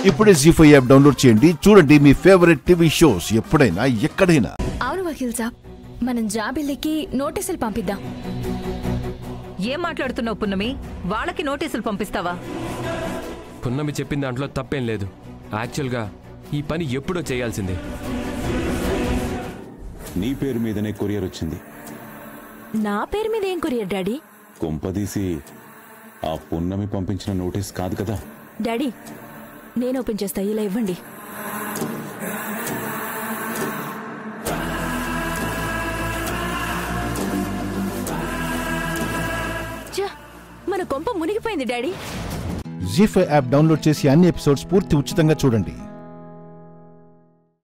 ఇప్పుడే G five app download చేయండి చూడండి మీ ఫేవరెట్ టీవీ షోస్ ఎప్పుడైనా ఎక్కడైనా అవును వకీల్ సాబ్ మనం జాబిల్లికి నోటీసులు పంపిద్దాం ఏం మాట్లాడుతున్నావు పున్నమి వాళ్ళకి నోటీసులు పంపిస్తావా పున్నమి చెప్పిన దాంట్లో తప్పేం లేదు యాక్చువల్గా ఈ పని ఎప్పుడో చేయాల్సిందే నీ పేరు మీదనే కొరియర్ వచ్చింది నా పేరు మీద ఏం కొరియర్ డాడీ కొంపదీసి ఆ పున్నమి పంపించిన నోటీస్ కాదు కదా డాడీ నేను ఓపెన్ చేస్తా ఇలా ఇవ్వండి ఛ, మన కొంప మునిగిపోయింది daddy Zee five app download చేసి అన్ని ఎపిసోడ్స్ పూర్తి ఉచితంగా చూడండి